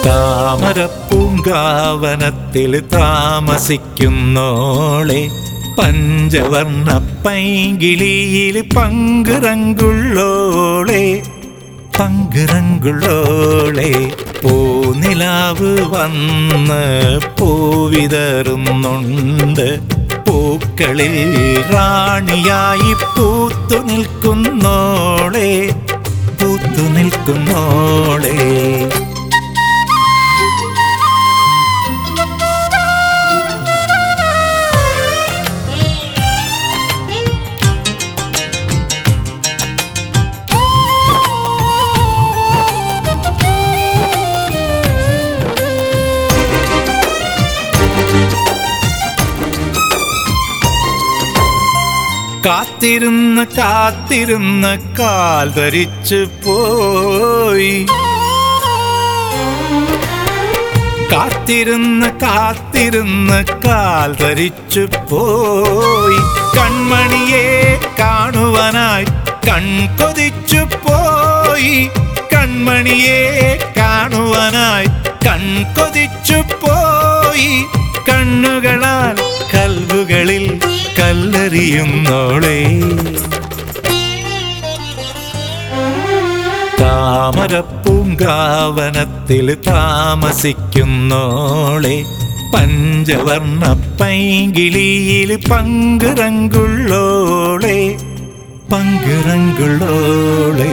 താമരപ്പൂങ്കാവനത്തിൽ താമസിക്കുന്നോളെ പഞ്ചവർണ്ണ പൈങ്കിളിയിൽ പങ്കുറങ്കുള്ളോളെ പങ്കുറങ്കുള്ളോളെ പൂനിലാവ് വന്ന് പൂവിതറുന്നുണ്ട് പൂക്കളിൽ റാണിയായി പൂത്തു നിൽക്കുന്നോളെ പൂത്തു നിൽക്കുന്നോളെ കാത്തിരുന്ന് കാത്തിരുന്ന് കാൽ ധരിച്ചു പോയി കാത്തിരുന്ന് കാത്തിരുന്ന് കാൽ ധരിച്ചു പോയി കൺമണിയെ കാണുവാനായി കൺകൊതിച്ചു പോയി കൺമണിയെ കാണുവാനായി കൺകൊതിച്ചു പോയി കണ്ണുകളാൽ കൽവുകളിൽ കല്ലെറിയുന്നോളേ താമരപ്പൂങ്കാവനത്തിൽ താമസിക്കുന്നോളെ പഞ്ചവർണ്ണ പൈങ്കിളിയിൽ പങ്കുറങ്കുള്ളോളെ പങ്കുറങ്കുള്ളോളെ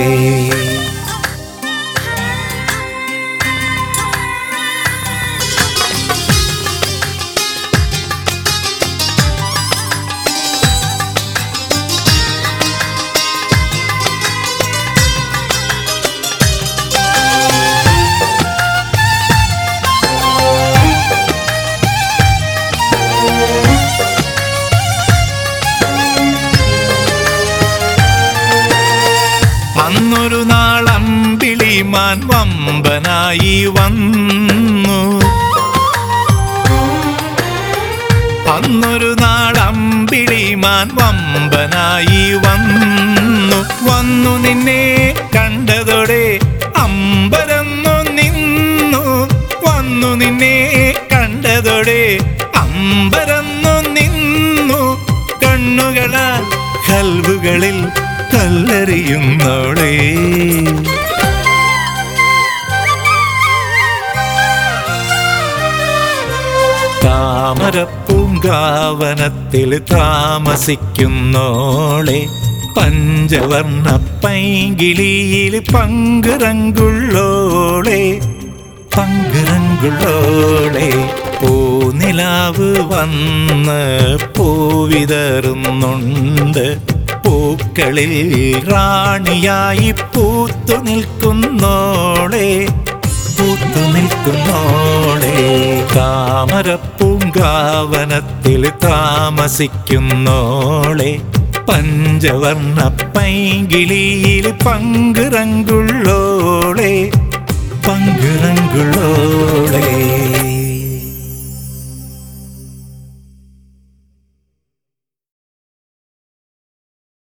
അന്നൊരു നാൾ അമ്പിളിമാൻ വമ്പനായി വന്നു അന്നൊരു നാൾ അമ്പിളിമാൻ വമ്പനായി വന്നു വന്നു നിന്നെ കണ്ടതോടെ അമ്പരന്നു നിന്നു വന്നു നിന്നെ കണ്ടതോടെ അമ്പരന്നു നിന്നു കണ്ണുകളാൽ കൽവുകളിൽ കല്ലെറിയുന്നോളേ താമരപ്പൂങ്കാവനത്തിൽ താമസിക്കുന്നോളെ പഞ്ചവർണ്ണ പൈങ്കിളിയിൽ പങ്കുറങ്കുള്ളോളെ പങ്കുറങ്കുള്ളോളെ പൂനിലാവ് വന്ന് പൂവിതറുന്നുണ്ട് പൂക്കളിൽ റാണിയായി പൂത്തു നിൽക്കുന്നോളെ പൂത്തു നിൽക്കുന്നോളെ താമരപ്പൂങ്കാവനത്തിൽ താമസിക്കുന്നോളെ പഞ്ചവർണ്ണ പൈങ്കിളിയിൽ പങ്കുറങ്കുള്ളോളെ പങ്കുറങ്കുള്ളോളെ